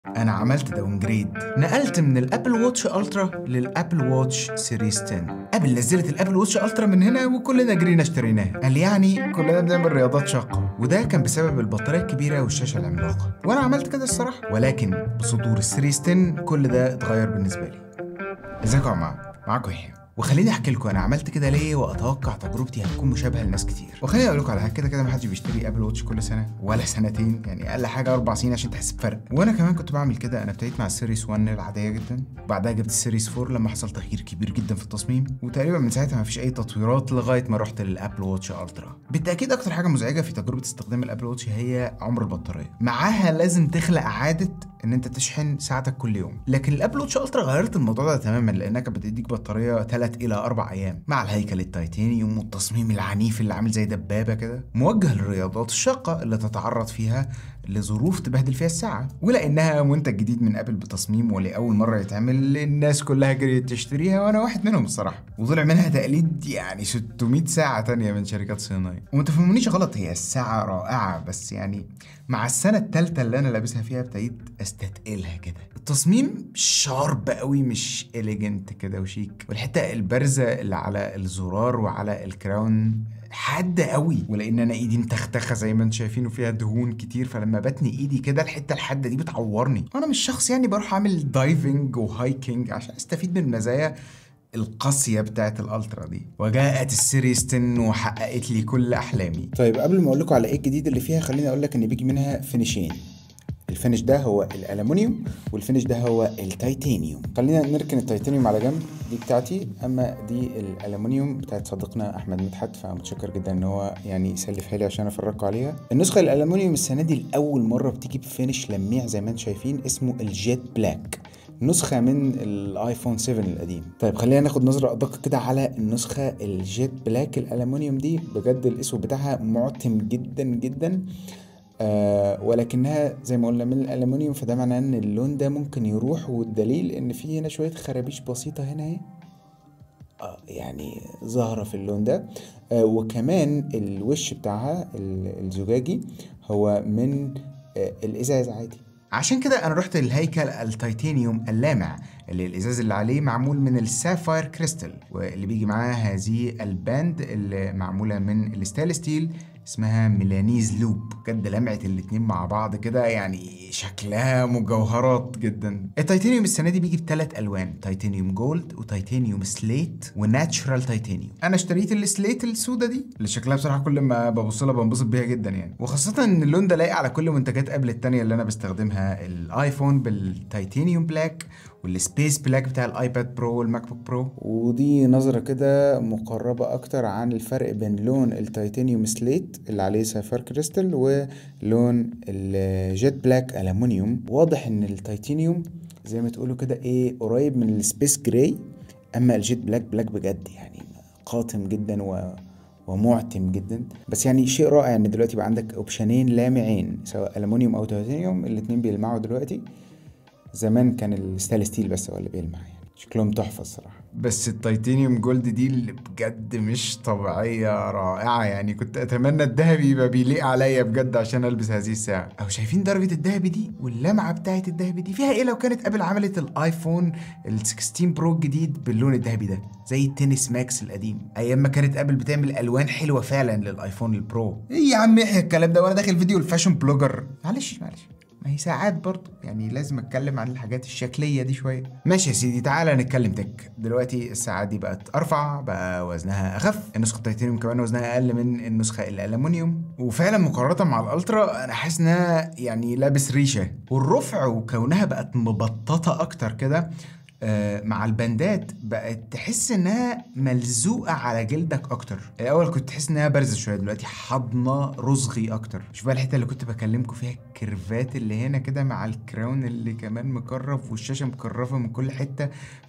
انا عملت داونجريد نقلت من الابل واتش الترا للابل واتش سيريس 10 ابل نزلت الابل واتش الترا من هنا وكلنا جرينا اشتريناها قال يعني كلنا بنعمل رياضات شاقه وده كان بسبب البطاريه الكبيره والشاشه العملاقه وانا عملت كده الصراحه ولكن بصدور السيريس 10 كل ده اتغير بالنسبه لي ازيكم يا جماعه معاكم يحيى وخليني احكي لكم انا عملت كده ليه واتوقع تجربتي هتكون مشابهه لناس كتير وخليني اقول لكم على حاجه كده كده محدش بيشتري ابل واتش كل سنه ولا سنتين يعني اقل حاجه اربع سنين عشان تحس بفرق وانا كمان كنت بعمل كده انا ابتديت مع السيريس 1 العاديه جدا وبعدها جبت السيريس 4 لما حصل تغيير كبير جدا في التصميم وتقريبا من ساعتها ما فيش اي تطويرات لغايه ما رحت للابل واتش الترا بالتاكيد اكتر حاجه مزعجه في تجربه استخدام الابل واتش هي عمر البطاريه معاها لازم تخلق عاده ان انت تشحن ساعتك كل يوم لكن الابل واتش الترا غيرت الموضوع ده تماما لانها كانت بتديك بطاريه 3 الى 4 ايام مع الهيكل التيتانيوم والتصميم العنيف اللي عامل زي دبابه كده موجه للرياضات الشاقه اللي تتعرض فيها لظروف تبهدل فيها الساعه ولانها منتج جديد من ابل بتصميم ولاول مره يتعمل الناس كلها جريت تشتريها وانا واحد منهم الصراحه وطلع منها تقليد يعني 600 ساعه تانية من شركات صينيه وما تفهمونيش غلط هي الساعه رائعه بس يعني مع السنه الثالثه اللي انا لابسها فيها ابتديت استثقلها كده التصميم شارب قوي مش اليجنت كده وشيك والحته البارزه اللي على الزرار وعلى الكراون حادة قوي ولان انا ايدي متختخه زي ما انتم شايفين وفيها دهون كتير فلما بتني ايدي كده الحته الحاده دي بتعورني انا مش شخص يعني بروح اعمل دايفنج وهايكنج عشان استفيد من المزايا القاسية بتاعت الالترا دي وجاءت السيريس 10 وحققت لي كل احلامي طيب قبل ما اقول لكم على ايه الجديد اللي فيها خليني اقول لك ان بيجي منها فينيشين الفينش ده هو الالومنيوم والفينش ده هو التيتانيوم خلينا نركن التيتانيوم على جنب دي بتاعتي اما دي الالومنيوم بتاعت صديقنا احمد مدحت فمتشكر جدا ان هو يعني سلف حيلي عشان افرجكم عليها النسخه الالومنيوم السنه دي لاول مره بتيجي بفينش لميع زي ما انتم شايفين اسمه الجيت بلاك نسخة من الايفون 7 القديم طيب خلينا ناخد نظرة أدق كده على النسخة الجيت بلاك الألمونيوم دي بجد الأسود بتاعها معتم جدا جدا آه ولكنها زي ما قلنا من الألمونيوم فده معناه إن اللون ده ممكن يروح والدليل إن في هنا شوية خرابيش بسيطة هنا اهي آه يعني ظاهرة في اللون ده آه وكمان الوش بتاعها الزجاجي هو من آه الإزاز عادي عشان كده انا رحت للهيكل التيتانيوم اللامع اللي الازاز اللي عليه معمول من السافاير كريستال واللي بيجي معاه هذه الباند اللي معموله من الستانلس ستيل اسمها ميلانيز لوب بجد لمعت الاتنين مع بعض كده يعني شكلها مجوهرات جدا التيتانيوم السنه دي بيجي بثلاث الوان تيتانيوم جولد وتيتانيوم سليت وناتشرال تيتانيوم انا اشتريت السليت السودا دي اللي شكلها بصراحه كل ما ببص لها بنبسط بيها جدا يعني وخاصه ان اللون ده لايق على كل منتجات ابل التانية اللي انا بستخدمها الايفون بالتيتانيوم بلاك والسبيس بلاك بتاع الايباد برو والماك بوك برو ودي نظرة كده مقربة أكتر عن الفرق بين لون التيتانيوم سليت اللي عليه سافار كريستال ولون الجيت بلاك ألمونيوم واضح إن التيتانيوم زي ما تقولوا كده إيه قريب من السبيس جراي أما الجيت بلاك بلاك بجد يعني قاتم جدا و ومعتم جدا بس يعني شيء رائع ان دلوقتي بقى عندك اوبشنين لامعين سواء المونيوم او تيتانيوم الاتنين بيلمعوا دلوقتي زمان كان الستايل ستيل بس هو اللي بيلمع يعني شكلهم تحفه الصراحه بس التيتانيوم جولد دي اللي بجد مش طبيعية رائعة يعني كنت أتمنى الذهبي يبقى بيليق عليا بجد عشان ألبس هذه الساعة أو شايفين درجة الذهبي دي واللمعة بتاعة الذهبي دي فيها إيه لو كانت قبل عملت الآيفون ال 16 برو الجديد باللون الذهبي ده زي التنس ماكس القديم أيام ما كانت قبل بتعمل ألوان حلوة فعلا للآيفون البرو إيه يا عم يحيى الكلام ده وأنا داخل فيديو الفاشن بلوجر معلش معلش ما هي ساعات برضه يعني لازم اتكلم عن الحاجات الشكليه دي شويه ماشي يا سيدي تعالى نتكلم تك دلوقتي الساعات دي بقت ارفع بقى وزنها اخف النسخه التيتانيوم كمان وزنها اقل من النسخه الالومنيوم وفعلا مقارنه مع الالترا انا حاسس انها يعني لابس ريشه والرفع وكونها بقت مبططه اكتر كده آه مع البندات بقت تحس انها ملزوقه على جلدك اكتر الاول كنت تحس انها بارزه شويه دلوقتي حاضنه رزغي اكتر شوف بقى الحته اللي كنت بكلمكم فيها الكيرفات اللي هنا كده مع الكراون اللي كمان مكرف والشاشه مكرفه من كل حته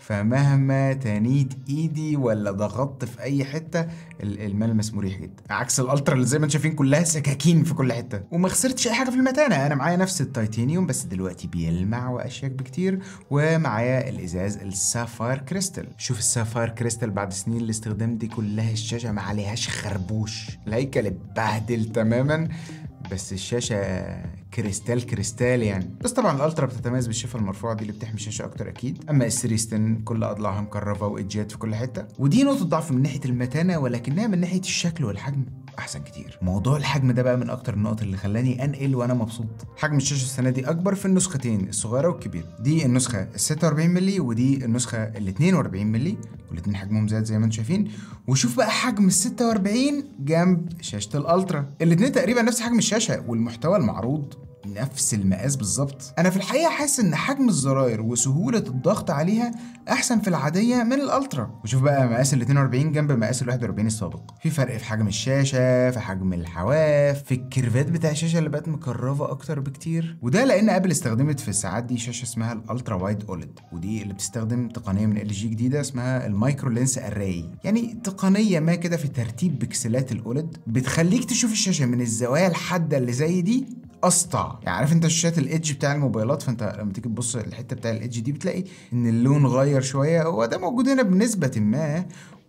فمهما تنيت ايدي ولا ضغطت في اي حته الملمس مريح جدا عكس الالترا اللي زي ما انتم شايفين كلها سكاكين في كل حته وما خسرتش اي حاجه في المتانه انا معايا نفس التيتانيوم بس دلوقتي بيلمع واشيك بكتير ومعايا الازاز السافاير كريستال شوف السافاير كريستال بعد سنين الاستخدام دي كلها الشاشه ما عليهاش خربوش الهيكل اتبهدل تماما بس الشاشه كريستال كريستال يعني بس طبعا الالترا بتتميز بالشفه المرفوعه دي اللي بتحمي الشاشه اكتر اكيد اما السيريستن كل اضلاعها مكرفه وايدجات في كل حته ودي نقطه ضعف من ناحيه المتانه ولكنها من ناحيه الشكل والحجم احسن كتير موضوع الحجم ده بقى من اكتر النقط اللي خلاني انقل وانا مبسوط حجم الشاشه السنه دي اكبر في النسختين الصغيره والكبيره دي النسخه ال 46 مللي ودي النسخه ال 42 مللي والاثنين حجمهم زاد زي ما انتم شايفين وشوف بقى حجم ال 46 جنب شاشه الالترا الاثنين تقريبا نفس حجم الشاشه والمحتوى المعروض نفس المقاس بالظبط انا في الحقيقه حاسس ان حجم الزراير وسهوله الضغط عليها احسن في العاديه من الالترا وشوف بقى مقاس ال 42 جنب مقاس ال 41 السابق في فرق في حجم الشاشه في حجم الحواف في الكيرفات بتاع الشاشه اللي بقت مكرفه اكتر بكتير وده لان ابل استخدمت في الساعات دي شاشه اسمها الالترا وايد اولد ودي اللي بتستخدم تقنيه من ال جي جديده اسمها المايكرو لينس اري يعني تقنيه ما كده في ترتيب بكسلات الاولد بتخليك تشوف الشاشه من الزوايا الحاده اللي زي دي اسطع يعني عارف انت شاشات الايدج بتاع الموبايلات فانت لما تيجي تبص الحته بتاع الايدج دي بتلاقي ان اللون غير شويه هو ده موجود هنا بنسبه ما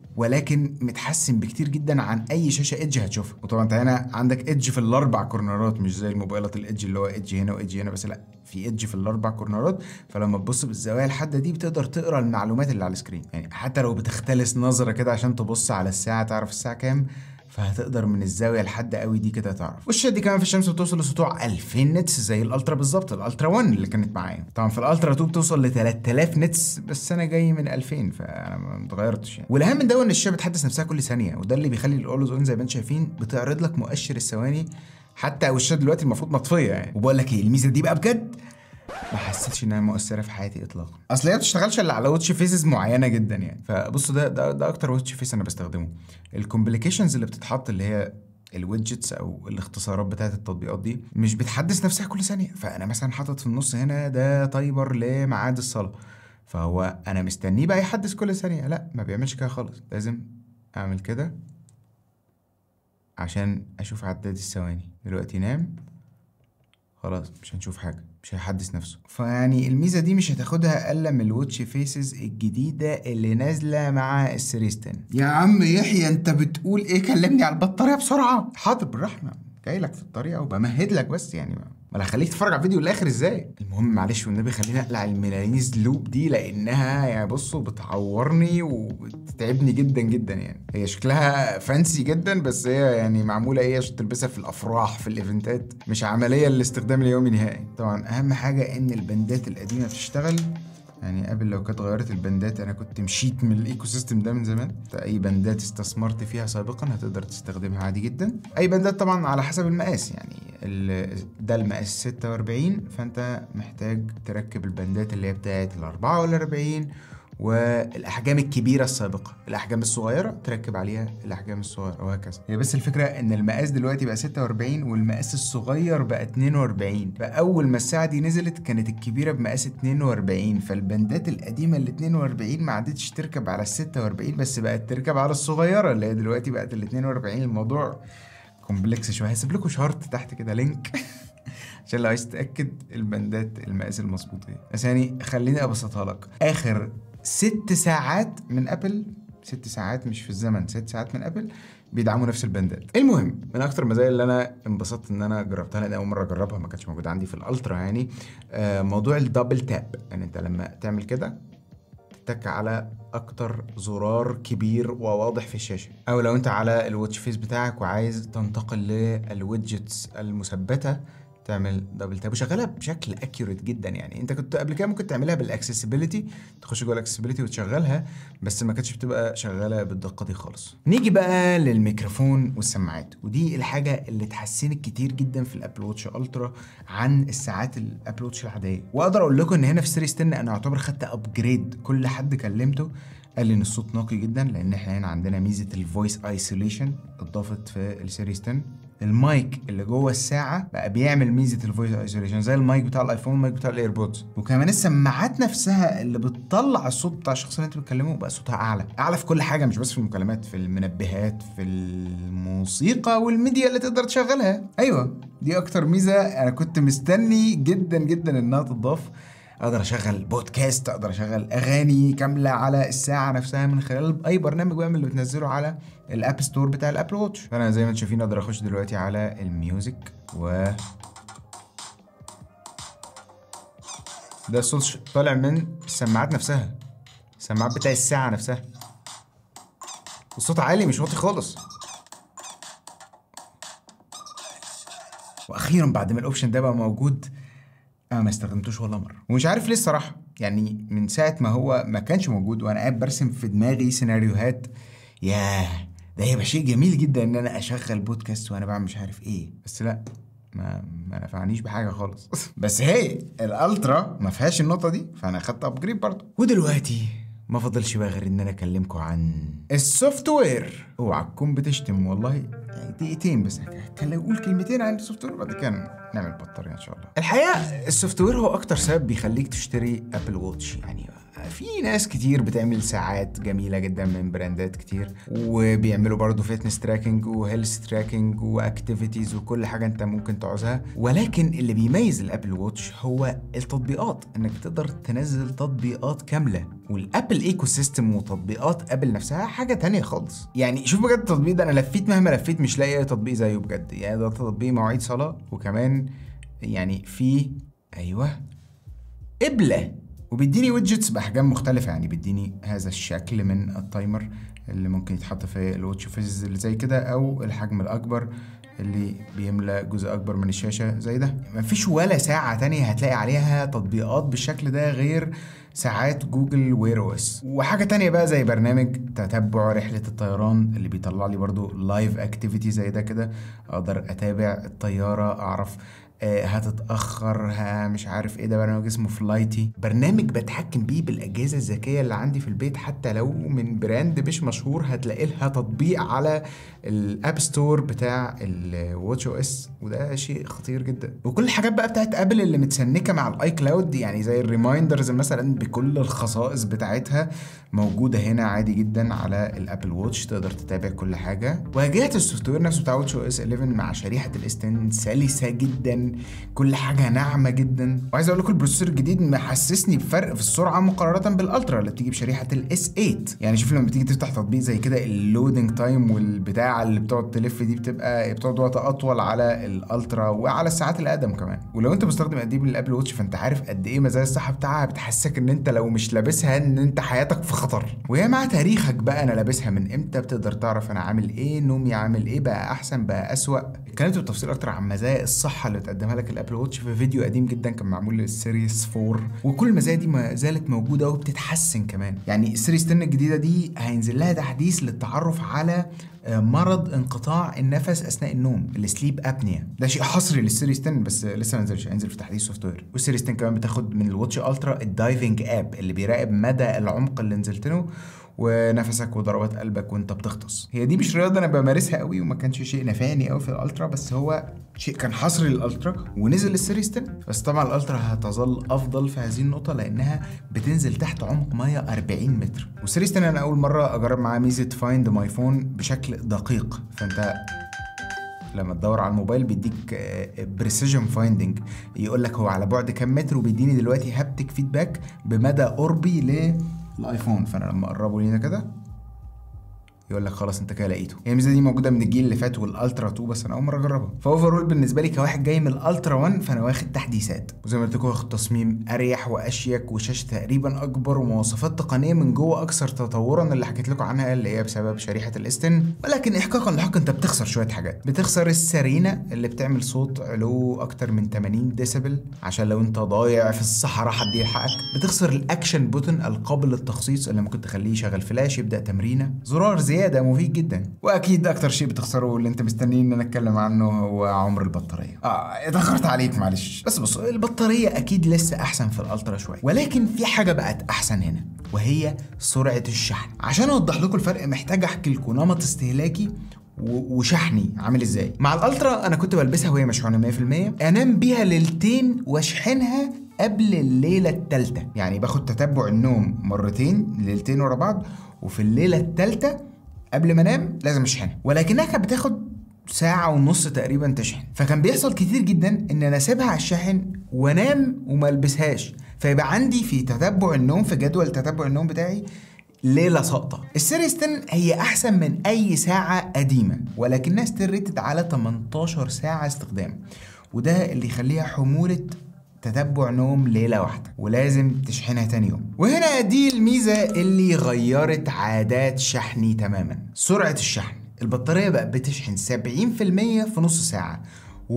ولكن متحسن بكتير جدا عن اي شاشه ايدج هتشوفها وطبعا انت هنا عندك ايدج في الاربع كورنرات مش زي الموبايلات الايدج اللي هو ايدج هنا وايدج هنا بس لا في ايدج في الاربع كورنرات فلما تبص بالزوايا الحاده دي بتقدر تقرا المعلومات اللي على السكرين يعني حتى لو بتختلس نظره كده عشان تبص على الساعه تعرف الساعه كام فهتقدر من الزاويه الحاده قوي دي كده تعرف والشاشه دي كمان في الشمس بتوصل لسطوع 2000 نتس زي الالترا بالظبط الالترا 1 اللي كانت معايا طبعا في الالترا 2 بتوصل ل 3000 نتس بس انا جاي من 2000 فانا ما اتغيرتش يعني والاهم من ده ان الشاشه بتحدث نفسها كل ثانيه وده اللي بيخلي الاولوز اون زي ما انتم شايفين بتعرض لك مؤشر الثواني حتى والشاشه دلوقتي المفروض مطفيه يعني وبقول لك ايه الميزه دي بقى بجد ما حسيتش انها مؤثره في حياتي اطلاقا اصل هي ما بتشتغلش الا على واتش فيسز معينه جدا يعني فبص ده ده, ده اكتر واتش فيس انا بستخدمه الكومبليكيشنز اللي بتتحط اللي هي الويدجتس او الاختصارات بتاعت التطبيقات دي مش بتحدث نفسها كل ثانيه فانا مثلا حاطط في النص هنا ده تايمر لميعاد الصلاه فهو انا مستنيه بقى يحدث كل ثانيه لا ما بيعملش كده خالص لازم اعمل كده عشان اشوف عداد الثواني دلوقتي نام خلاص مش هنشوف حاجه مش هيحدث نفسه فيعني الميزه دي مش هتاخدها الا من الواتش فيسز الجديده اللي نازله مع السيريستن يا عم يحيى انت بتقول ايه كلمني على البطاريه بسرعه حاضر بالرحمه جاي لك في الطريقه وبمهد لك بس يعني ما ما انا هخليك تتفرج على الفيديو للاخر ازاي المهم معلش والنبي خليني اقلع الميلانيز لوب دي لانها يعني بصوا بتعورني وبتتعبني جدا جدا يعني هي شكلها فانسي جدا بس هي يعني معموله ايه عشان تلبسها في الافراح في الايفنتات مش عمليه للاستخدام اليومي نهائي طبعا اهم حاجه ان البندات القديمه تشتغل يعني قبل لو كانت غيرت البندات انا كنت مشيت من الايكو سيستم ده من زمان اي بندات استثمرت فيها سابقا هتقدر تستخدمها عادي جدا اي بندات طبعا على حسب المقاس يعني ده المقاس 46 فانت محتاج تركب البندات اللي هي بتاعت ال 4 ولا 40 والاحجام الكبيره السابقه الاحجام الصغيره تركب عليها الاحجام الصغيره وهكذا هي بس الفكره ان المقاس دلوقتي بقى 46 والمقاس الصغير بقى 42 فاول ما الساعه دي نزلت كانت الكبيره بمقاس 42 فالبندات القديمه ال 42 ما عادتش تركب على ال 46 بس بقت تركب على الصغيره اللي هي دلوقتي بقت ال 42 الموضوع كومبلكس شويه هسيب لكم شارت تحت كده لينك عشان لو عايز تتاكد البندات المقاس المظبوط ايه بس يعني خليني ابسطها لك اخر ست ساعات من ابل ست ساعات مش في الزمن ست ساعات من ابل بيدعموا نفس البندات المهم من اكتر المزايا اللي انا انبسطت ان انا جربتها لان اول مره اجربها ما كانتش موجوده عندي في الالترا يعني آه موضوع الدبل تاب يعني انت لما تعمل كده تك على اكتر زرار كبير وواضح في الشاشه او لو انت على الواتش فيس بتاعك وعايز تنتقل للويدجتس المثبته تعمل دبل تاب وشغالها بشكل اكيوريت جدا يعني انت كنت قبل كده ممكن تعملها بالاكسسبيليتي تخش جوه الاكسسبيليتي وتشغلها بس ما كانتش بتبقى شغاله بالدقه دي خالص نيجي بقى للميكروفون والسماعات ودي الحاجه اللي اتحسنت كتير جدا في الابل واتش الترا عن الساعات الابل واتش العاديه واقدر اقول لكم ان هنا في سيريس 10 انا اعتبر خدت ابجريد كل حد كلمته قال لي ان الصوت نقي جدا لان احنا هنا عندنا ميزه الفويس ايسوليشن اتضافت في السيريس 10 المايك اللي جوه الساعه بقى بيعمل ميزه الفويس ايزوليشن زي المايك بتاع الايفون والمايك بتاع الايربودز وكمان السماعات نفسها اللي بتطلع الصوت بتاع الشخص اللي انت بتكلمه بقى صوتها اعلى اعلى في كل حاجه مش بس في المكالمات في المنبهات في الموسيقى والميديا اللي تقدر تشغلها ايوه دي اكتر ميزه انا كنت مستني جدا جدا انها تضاف اقدر اشغل بودكاست اقدر اشغل اغاني كامله على الساعه نفسها من خلال اي برنامج بقى من اللي بتنزله على الاب ستور بتاع الابل واتش فانا زي ما انتم شايفين اقدر اخش دلوقتي على الميوزك و ده الصوت ش- طالع من السماعات نفسها السماعات بتاع الساعة نفسها والصوت عالي مش واطي خالص واخيرا بعد ما الاوبشن ده بقى موجود انا ما استخدمتوش ولا مره ومش عارف ليه الصراحه يعني من ساعه ما هو ما كانش موجود وانا قاعد برسم في دماغي سيناريوهات ياه ده هيبقى شيء جميل جدا ان انا اشغل بودكاست وانا بعمل مش عارف ايه بس لا ما ما نفعنيش بحاجه خالص بس هي الالترا ما فيهاش النقطه دي فانا اخدت ابجريد برضه ودلوقتي ما فضلش بقى غير ان انا اكلمكم عن السوفت وير اوعى تكون بتشتم والله يعني دقيقتين بس هتكلم اقول كلمتين عن السوفت وير بعد كده نعمل بطاريه ان شاء الله الحقيقه السوفت وير هو اكتر سبب بيخليك تشتري ابل واتش يعني في ناس كتير بتعمل ساعات جميله جدا من براندات كتير وبيعملوا برضه فيتنس تراكنج وهيلث تراكنج واكتيفيتيز وكل حاجه انت ممكن تعوزها ولكن اللي بيميز الابل واتش هو التطبيقات انك تقدر تنزل تطبيقات كامله والابل ايكو سيستم وتطبيقات ابل نفسها حاجه تانية خالص يعني شوف بجد التطبيق ده انا لفيت مهما لفيت مش لاقي اي تطبيق زيه بجد يعني ده تطبيق مواعيد صلاه وكمان يعني في ايوه قبله وبيديني ويدجتس باحجام مختلفه يعني بيديني هذا الشكل من التايمر اللي ممكن يتحط في الواتش فيز اللي زي كده او الحجم الاكبر اللي بيملى جزء اكبر من الشاشه زي ده مفيش ولا ساعه تانية هتلاقي عليها تطبيقات بالشكل ده غير ساعات جوجل وير او اس وحاجه تانية بقى زي برنامج تتبع رحله الطيران اللي بيطلع لي برضو لايف اكتيفيتي زي ده كده اقدر اتابع الطياره اعرف آه، هتتاخر ها مش عارف ايه ده برنامج اسمه فلايتي برنامج بتحكم بيه بالاجهزه الذكيه اللي عندي في البيت حتى لو من براند مش مشهور هتلاقي لها تطبيق على الاب ستور بتاع الواتش او اس وده شيء خطير جدا وكل الحاجات بقى بتاعت ابل اللي متسنكه مع الاي كلاود يعني زي الريمايندرز مثلا بكل الخصائص بتاعتها موجوده هنا عادي جدا على الابل واتش تقدر تتابع كل حاجه واجهه السوفت وير نفسه بتاع واتش او اس 11 مع شريحه الاس 10 سلسه جدا كل حاجه ناعمه جدا وعايز اقول لكم البروسيسور الجديد محسسني بفرق في السرعه مقارنه بالالترا اللي بتيجي بشريحه الاس 8 يعني شوف لما بتيجي تفتح تطبيق زي كده اللودنج تايم والبتاع اللي بتقعد تلف دي بتبقى بتقعد وقت اطول على الالترا وعلى الساعات الاقدم كمان ولو انت مستخدم قديم للابل واتش فانت عارف قد ايه مزايا الصحه بتاعها بتحسسك ان انت لو مش لابسها ان انت حياتك في خطر وهي مع تاريخك بقى انا لابسها من امتى بتقدر تعرف انا عامل ايه نومي عامل ايه بقى احسن بقى اسوأ اتكلمت بالتفصيل اكتر عن مزايا الصحه اللي بتقدمها لك الابل واتش في فيديو قديم جدا كان معمول للسيريس 4 وكل المزايا دي ما زالت موجوده وبتتحسن كمان يعني السيريس 10 الجديده دي هينزل لها تحديث للتعرف على آه، مرض انقطاع النفس اثناء النوم السليب ابنيا ده شيء حصري للسيريس 10 بس لسه ما نزلش هينزل في تحديث سوفت وير والسيريس 10 كمان بتاخد من الواتش الترا الدايفنج اب اللي بيراقب مدى العمق اللي نزلت له ونفسك وضربات قلبك وانت بتغطس هي دي مش رياضه انا بمارسها قوي وما كانش شيء نفعني قوي في الالترا بس هو شيء كان حصري للالترا ونزل السيريس 10 بس طبعا الالترا هتظل افضل في هذه النقطه لانها بتنزل تحت عمق ميه 40 متر والسيريس 10 انا اول مره اجرب معاه ميزه فايند ماي فون بشكل دقيق فانت لما تدور على الموبايل بيديك بريسيجن فايندنج يقول لك هو على بعد كام متر وبيديني دلوقتي هابتك فيدباك بمدى قربي للايفون فانا لما اقربه لينا كده يقول لك خلاص انت كده لقيته هي الميزه دي موجوده من الجيل اللي فات والالترا 2 بس انا اول مره اجربها فاوفرول بالنسبه لي كواحد جاي من الالترا 1 فانا واخد تحديثات وزي ما قلت لكم واخد تصميم اريح واشيك وشاشه تقريبا اكبر ومواصفات تقنيه من جوه اكثر تطورا اللي حكيت لكم عنها اللي هي بسبب شريحه الاستن ولكن احقاقا للحق انت بتخسر شويه حاجات بتخسر السرينه اللي بتعمل صوت علو اكتر من 80 ديسيبل عشان لو انت ضايع في الصحراء حد يلحقك بتخسر الاكشن بوتن القابل للتخصيص اللي ممكن تخليه يشغل فلاش يبدا تمرينه زرار زياده مفيد جدا واكيد اكتر شيء بتخسره اللي انت مستنيين ان انا اتكلم عنه هو عمر البطاريه اه اتاخرت عليك معلش بس بص البطاريه اكيد لسه احسن في الالترا شويه ولكن في حاجه بقت احسن هنا وهي سرعه الشحن عشان اوضح لكم الفرق محتاج احكي لكم نمط استهلاكي و- وشحني عامل ازاي مع الالترا انا كنت بلبسها وهي مشحونه 100% انام بيها ليلتين واشحنها قبل الليله الثالثه يعني باخد تتبع النوم مرتين ليلتين ورا بعض وفي الليله الثالثه قبل ما انام لازم اشحنها ولكنها كانت بتاخد ساعة ونص تقريبا تشحن فكان بيحصل كتير جدا ان انا اسيبها على الشاحن وانام وما البسهاش فيبقى عندي في تتبع النوم في جدول تتبع النوم بتاعي ليله ساقطه السيريس 10 هي احسن من اي ساعه قديمه ولكنها ستيل ريتد على 18 ساعه استخدام وده اللي يخليها حموله تتبع نوم ليله واحده ولازم تشحنها تاني يوم وهنا دي الميزه اللي غيرت عادات شحني تماما سرعه الشحن البطاريه بقى بتشحن 70% في نص ساعه و100%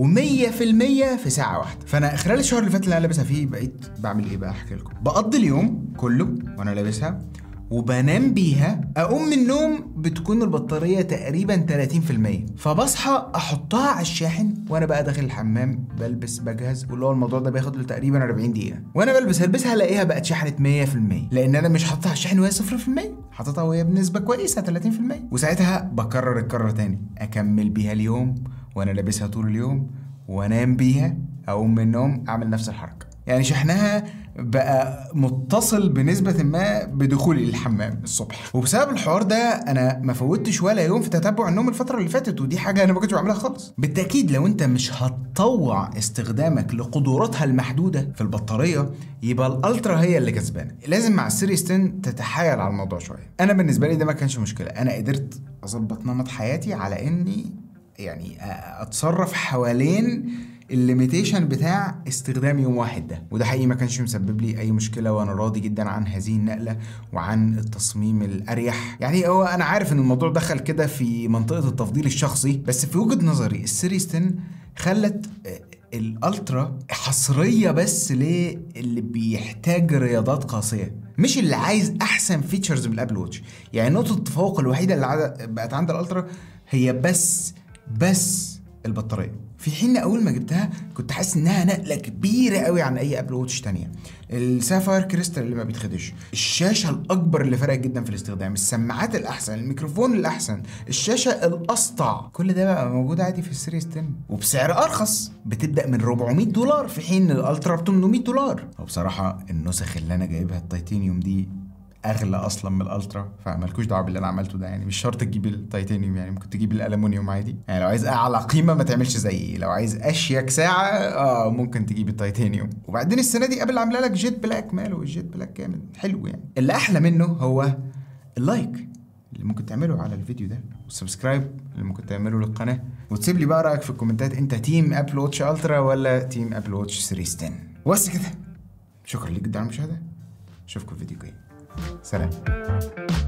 في ساعة واحدة فأنا خلال الشهر اللي فات اللي أنا لابسها فيه بقيت بعمل إيه بقى أحكي لكم بقضي اليوم كله وأنا لابسها وبنام بيها اقوم من النوم بتكون البطاريه تقريبا 30% فبصحى احطها على الشاحن وانا بقى داخل الحمام بلبس بجهز واللي هو الموضوع ده بياخد له تقريبا 40 دقيقه وانا بلبس البسها الاقيها بقت شحنت 100% لان انا مش حاططها على الشاحن وهي 0% حاططها وهي بنسبه كويسه 30% وساعتها بكرر الكرة تاني اكمل بيها اليوم وانا لابسها طول اليوم وانام بيها اقوم من النوم اعمل نفس الحركه يعني شحنها بقى متصل بنسبة ما بدخولي الحمام الصبح وبسبب الحوار ده انا ما فوتش ولا يوم في تتبع النوم الفترة اللي فاتت ودي حاجة انا ما كنتش بعملها خالص بالتأكيد لو انت مش هتطوع استخدامك لقدراتها المحدودة في البطارية يبقى الالترا هي اللي كسبانة لازم مع السيريس 10 تتحايل على الموضوع شوية انا بالنسبة لي ده ما كانش مشكلة انا قدرت اظبط نمط حياتي على اني يعني اتصرف حوالين الليميتيشن بتاع استخدام يوم واحد ده وده حقيقي ما كانش مسبب لي اي مشكله وانا راضي جدا عن هذه النقله وعن التصميم الاريح يعني هو انا عارف ان الموضوع دخل كده في منطقه التفضيل الشخصي بس في وجهه نظري السيريس 10 خلت الالترا حصريه بس للي بيحتاج رياضات قاسيه مش اللي عايز احسن فيتشرز من الابل واتش يعني نقطه التفوق الوحيده اللي بقت عند الالترا هي بس بس البطاريه في حين اول ما جبتها كنت حاسس انها نقله كبيره قوي عن اي ابل واتش تانية السافاير كريستال اللي ما بيتخدش الشاشه الاكبر اللي فرقت جدا في الاستخدام السماعات الاحسن الميكروفون الاحسن الشاشه الاسطع كل ده بقى موجود عادي في السيريس 10 وبسعر ارخص بتبدا من 400 دولار في حين الالترا ب 800 دولار وبصراحه النسخ اللي انا جايبها التيتانيوم دي اغلى اصلا من الالترا فمالكوش دعوه باللي انا عملته ده يعني مش شرط تجيب التيتانيوم يعني ممكن تجيب الالومنيوم عادي يعني لو عايز اعلى قيمه ما تعملش زيي لو عايز اشيك ساعه اه ممكن تجيب التيتانيوم وبعدين السنه دي ابل عامله لك جيت بلاك ماله الجيت بلاك جامد حلو يعني اللي احلى منه هو اللايك اللي ممكن تعمله على الفيديو ده والسبسكرايب اللي ممكن تعمله للقناه وتسيب لي بقى رايك في الكومنتات انت تيم ابل واتش الترا ولا تيم ابل واتش سيريس 10 بس كده شكرا ليك جدا على المشاهده اشوفكم في فيديو جاي سلام